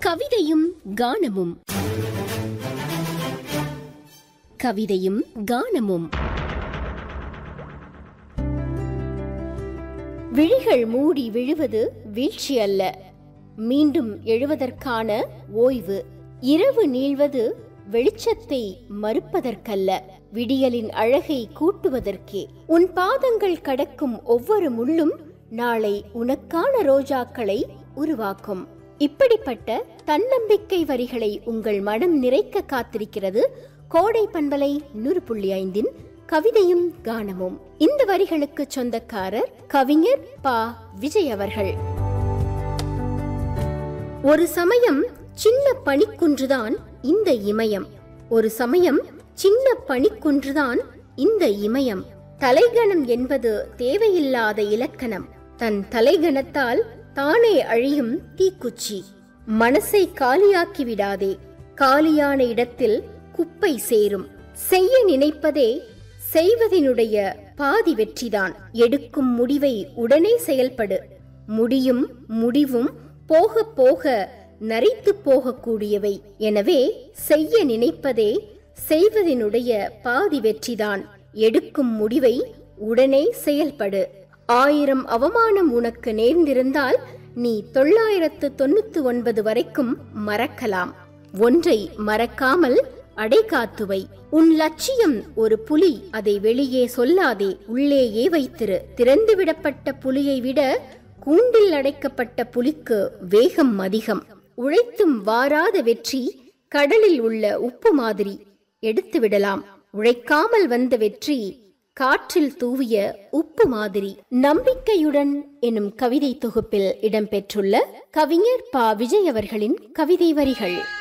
கவிதையும் கானமும் கவிதையும் கானமும் விழிகள் மூடி விழுவது வீழ்ச்சி அல்ல மீண்டும் எழுவதற்கான ஓய்வு இரவு நீள்வது வெளிச்சத்தை மறுப்பதற்கல்ல விடியலின் அழகை கூட்டுவதற்கே உன் பாதங்கள் கடக்கும் ஒவ்வொரு முள்ளும் நாளை உனக்கான ரோஜாக்களை உருவாக்கும் இப்படிப்பட்ட தன்னம்பிக்கை வரிகளை உங்கள் மனம் நிறைக்க காத்திருக்கிறது கோடை பண்பலை நூறு புள்ளி ஐந்தின் கவிதையும் கானமும் இந்த வரிகளுக்கு சொந்தக்காரர் கவிஞர் பா விஜய் அவர்கள் ஒரு சமயம் சின்ன பனிக்குன்றுதான் இந்த இமயம் ஒரு சமயம் சின்ன பனிக்குன்றுதான் இந்த இமயம் தலைகணம் என்பது தேவையில்லாத இலக்கணம் தன் தலைகணத்தால் தானே அழியும் தீக்குச்சி மனசை காலியாக்கி விடாதே காலியான இடத்தில் குப்பை சேரும் செய்ய நினைப்பதே செய்வதினுடைய பாதி வெற்றிதான் எடுக்கும் முடிவை உடனே செயல்படு முடியும் முடிவும் போக போக நரைத்து போகக்கூடியவை எனவே செய்ய நினைப்பதே செய்வதினுடைய பாதி வெற்றிதான் எடுக்கும் முடிவை உடனே செயல்படு ஆயிரம் அவமானம் உனக்கு நேர்ந்திருந்தால் நீ தொள்ளாயிரத்து தொண்ணூத்து ஒன்பது வரைக்கும் மறக்கலாம் ஒன்றை மறக்காமல் அடைகாத்துவை உன் லட்சியம் ஒரு புலி அதை வெளியே சொல்லாதே உள்ளேயே வைத்திரு திறந்துவிடப்பட்ட புலியை விட கூண்டில் அடைக்கப்பட்ட புலிக்கு வேகம் அதிகம் உழைத்தும் வாராத வெற்றி கடலில் உள்ள உப்பு மாதிரி எடுத்து விடலாம் உழைக்காமல் வந்த வெற்றி காற்றில் தூவிய உப்பு மாதிரி நம்பிக்கையுடன் எனும் கவிதை தொகுப்பில் இடம்பெற்றுள்ள கவிஞர் பா விஜய் அவர்களின் கவிதை வரிகள்